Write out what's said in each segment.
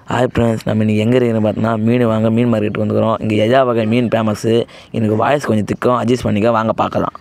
hi friends நம்ம இன்றைக்கி எங்கே இருக்கிறோம் பார்த்தோன்னா மீன் வாங்க மீன் மார்க்கெட் வந்துக்கிறோம் இங்கே எஜா வகை மீன் ஃபேமஸ்ஸு எனக்கு வாய்ஸ் கொஞ்சம் திக்கும் அட்ஜஸ்ட் பண்ணிக்க வாங்க பார்க்கலாம்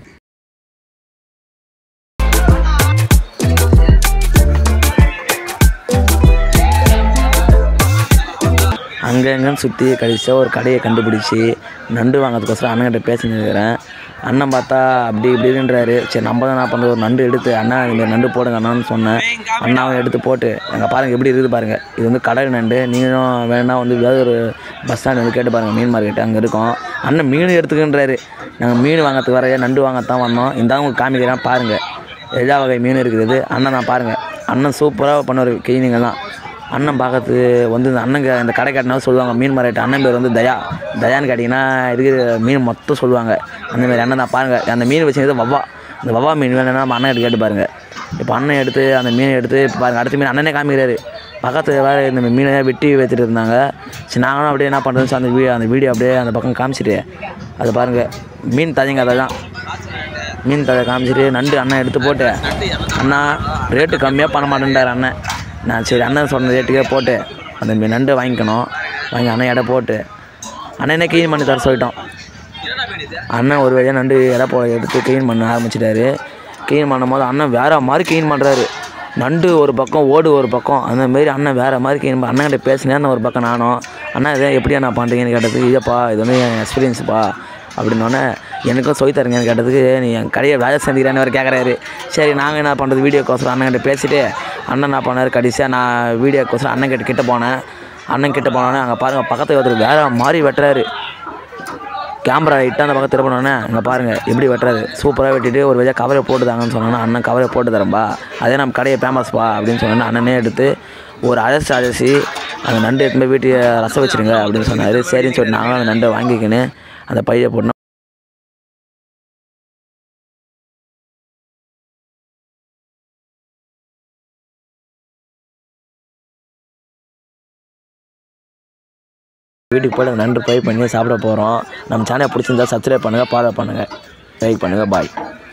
அங்கே எங்கேன்னு சுற்றி கடைசியாக ஒரு கடையை கண்டுபிடிச்சி நண்டு வாங்கிறதுக்கோசரம் அண்ணன்கிட்ட பேசின்னு இருக்கிறேன் அண்ணன் பார்த்தா அப்படி இப்படின்றாரு சரி நம்ம தான் நான் பண்ணுறது ஒரு நண்டு எடுத்து அண்ணா இதுமாரி நண்டு போடுங்க அண்ணான்னு சொன்னேன் அண்ணாவும் எடுத்து போட்டு அங்கே பாருங்கள் எப்படி இருக்குது பாருங்கள் இது வந்து கடல் நண்டு நீங்களும் வேணா வந்து ஏதாவது ஒரு பஸ் ஸ்டாண்ட் வந்து கேட்டு பாருங்கள் மீன் மார்க்கெட் அங்கே இருக்கும் அண்ணன் மீன் எடுத்துக்கின்றாரு நாங்கள் மீன் வாங்கிறதுக்கு வரைய நண்டு வாங்கத்தான் வந்தோம் இந்த உங்களுக்கு காமிக்கிறேன் பாருங்கள் எல்லா வகை மீன் இருக்குது அண்ணன் நான் பாருங்கள் அண்ணன் சூப்பராக பண்ணுவார் கிளீனிங்கெல்லாம் அண்ணன் பார்க்கறதுக்கு வந்து இந்த அண்ணங்க இந்த கடை காட்டினாலும் சொல்லுவாங்க மீன் மார்க்கெட் அண்ணன் பேர் வந்து தயா தயான்னு கேட்டிங்கன்னா இருக்கிற மீன் மொத்தம் சொல்லுவாங்க அந்த மாதிரி அண்ணன் தான் பாருங்கள் அந்த மீன் வச்சுக்கிறது வவ்வா இந்த வவ்வா மீன் வேணும்னா நம்ம அண்ணன் கேட்டு பாருங்கள் இப்போ அண்ணன் எடுத்து அந்த மீனை எடுத்து இப்போ பாருங்கள் அடுத்த மீன் அண்ணனே காமிக்கிறாரு பக்கத்தில் வேறு இந்த மீனை வெட்டி வச்சுட்டு இருந்தாங்க சரி நாங்களும் அப்படியே என்ன பண்ணுறோம் அந்த வீடியோ அந்த வீடியோ அப்படியே அந்த பக்கம் காமிச்சிட்டு அதை பாருங்கள் மீன் ததைங்க அதை தான் மீன் தழை காமிச்சிட்டு நண்டு அண்ணன் எடுத்து போட்டு அண்ணா ரேட்டு கம்மியாக பண்ண மாட்டேன்டார் அண்ணன் நான் சரி அண்ணன் சொன்ன ரேட்டுக்கே போட்டு அந்த மீ- நண்டு வாங்கிக்கணும் வாங்கி அண்ணன் எடை போட்டு அண்ணனே க்ளீன் பண்ணி தர சொல்லிட்டோம் அண்ணன் ஒரு வழியாக நண்டு எடை போட எடுத்து க்ளீன் பண்ண ஆரம்பிச்சிட்டாரு க்ளீன் பண்ணும் போது அண்ணன் வேறு மாதிரி க்ளீன் பண்ணுறாரு நண்டு ஒரு பக்கம் ஓடு ஒரு பக்கம் அந்த மாரி அண்ணன் வேறு மாதிரி க்ளீன் பண்ண அண்ணன்கிட்ட பேசினேன் ஒரு பக்கம் நானும் அண்ணா இதை எப்படியா நான் பண்ணுறீங்கன்னு கேட்டதுக்கு இதப்பா இது வந்து என் எக்ஸ்பீரியன்ஸுப்பா அப்படின்னோடனே எனக்கும் சொல்லி தருங்கன்னு கேட்டதுக்கு நீ என் கடையை வேலை செஞ்சுக்கிறான்னு அவர் கேட்குறாரு சரி நாங்கள் என்ன பண்ணுறது வீடியோக்கோசரம் அண்ணன்கிட்ட பேசிட்டு அண்ணன் என்ன பண்ணார் கடைசியாக நான் வீடியோக்கோசரம் அண்ணன் கிட்ட கிட்ட போனேன் அண்ணன் கிட்ட போனோன்னே அங்கே பாருங்கள் பக்கத்தில் ஒருத்தர் வேறு மாதிரி வெட்டுறாரு கேமரா லைட்டாக அந்த பக்கம் திருப்பினோடனே அங்கே பாருங்கள் எப்படி வெட்டுறாரு சூப்பராக வெட்டிட்டு ஒரு வழியாக கவரை போட்டுதாங்கன்னு சொன்னோன்னா அண்ணன் கவரை போட்டு தரேன்பா அதே நம்ம கடையை ஃபேமஸ்ப்பா அப்படின்னு சொன்னோன்னா அண்ணனே எடுத்து ஒரு அலசி அலசி அந்த நண்டு எடுத்து போய் வீட்டு ரசம் வச்சுருங்க அப்படின்னு சொன்னார் சரின்னு சொல்லி நாங்களும் அந்த நண்டை வாங்கிக்கின்னு அந்த பையை போட்டோம் வீட்டுக்கு போய்ட்டு அந்த நண்டு ஃப்ரை பண்ணி சாப்பிட போகிறோம் நம்ம சேனலை பிடிச்சிருந்தா சப்ஸ்கிரைப் பண்ணுங்கள் ஃபாலோ பண்ணுங்கள் லைக் பண்ணுங்கள் பாய்